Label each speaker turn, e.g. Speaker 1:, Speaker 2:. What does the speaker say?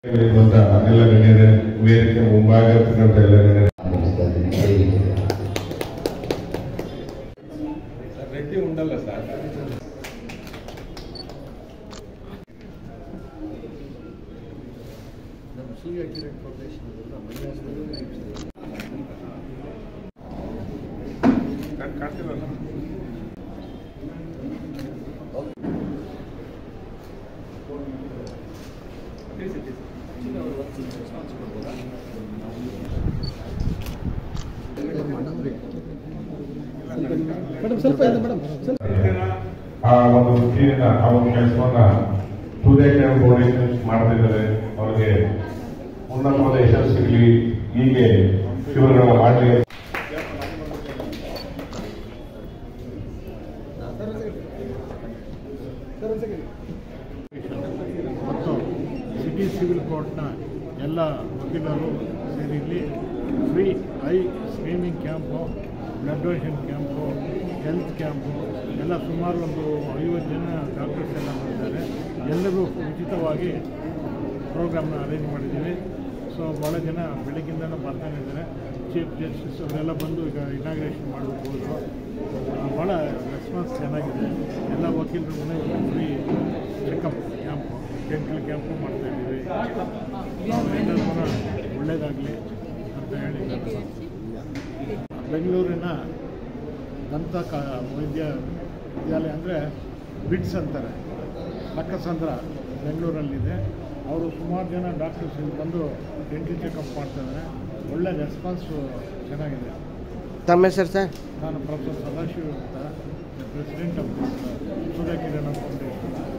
Speaker 1: ಇರುವಂತ ಎಲ್ಲ ಗಣ್ಯರೇ ವೇದಿಕೆ ಮುಂಭಾಗ ಇರ್ತಕ್ಕಂಥ ಎಲ್ಲ ಗಣ್ಯರೇ ರೆಡ್ಡಿ ಉಂಡಲ್ಲ ಸರ್
Speaker 2: ನಮ್ಮ ಸೂರ್ಯ ಕಿರಣ್ ಫೌಂಡೇಶನ್ ಅದೆಲ್ಲ ಮಂಡ್ಯ
Speaker 1: ಕಾಣ್ತಿರಲ್ಲ
Speaker 2: ಮೇಡಮ್ ಸ್ವಲ್ಪ ಇದೆ ಮೇಡಮ್ ಸ್ವಲ್ಪ
Speaker 1: ಆ ಒಂದು ವೃತ್ತಿಯಿಂದ ಆ ಒಂದು ಕೆಲಸವನ್ನ ಸೂರ್ಯ ಫೌಂಡೇಶನ್ ಮಾಡ್ತಿದ್ದಾರೆ ಅವರಿಗೆ ಉನ್ನತವಾದ ಯಶಸ್ಸು ಸಿಗಲಿ ಹೀಗೆ ಶಿವರುಗಳ ಮಾಡಲಿ
Speaker 3: ಮತ್ತು ಸಿಟಿ ಸಿವಿಲ್ ಕೋರ್ಟ್ನ ಎಲ್ಲ ವಕೀಲರು ಸೇರಿ ಇಲ್ಲಿ free eye screening camp blood donation camp health camp ಎಲ್ಲ ಸುಮಾರು ಒಂದು ಐವತ್ತು ಜನ ಡಾಕ್ಟರ್ಸ್ ಎಲ್ಲ ಬಂದಿದ್ದಾರೆ ಎಲ್ಲರೂ ಉಚಿತವಾಗಿ ಪ್ರೋಗ್ರಾಮ್ನ ಅರೇಂಜ್ ಮಾಡಿದ್ದೀವಿ ಸೊ ಭಾಳ ಜನ ಬೆಳಗ್ಗಿಂದನೂ ಬರ್ತಾನೆ ಇದ್ದಾರೆ ಚೀಫ್ ಜಸ್ಟಿಸ್ ಅವರೆಲ್ಲ ಬಂದು ಈಗ ಇನಾಗ್ರೇಷನ್ ಮಾಡಬೇಕು ಹೋದರು ಭಾಳ ರೆಸ್ಪಾನ್ಸ್ ಚೆನ್ನಾಗಿದೆ ಎಲ್ಲ ವಕೀಲರು ಮನೆಗೆ free checkup camp dental camp ಮಾಡ್ತಾ ಇದ್ದೀವಿ ಎಲ್ಲರೂ ಒಳ್ಳೆಯದಾಗಲಿ ಅಂತ ಹೇಳಿ ನಾನು ಬೆಂಗಳೂರಿನ ದಂತ ಕ ವೈದ್ಯ ವಿದ್ಯಾಲಯ ಅಂದರೆ ಬಿಡ್ಸ್ ಅಂತಾರೆ ಲಕ್ಕಸಂದ್ರ ಬೆಂಗಳೂರಲ್ಲಿದೆ ಅವರು ಸುಮಾರು ಜನ ಡಾಕ್ಟರ್ಸ್ ಇಲ್ಲಿ ಬಂದು ಡೆಂಟಲ್ ಚೆಕಪ್ ಮಾಡ್ತಾಯಿದ್ದಾರೆ ಒಳ್ಳೆ ರೆಸ್ಪಾನ್ಸು ಚೆನ್ನಾಗಿದೆ
Speaker 4: ತಮ್ಮ ಹೆಸರು ಸರ್
Speaker 3: ನಾನು ಪ್ರೊಫೆಸರ್ ಸದಾಶಿವ ಅಂತ president of Surya Kirana foundation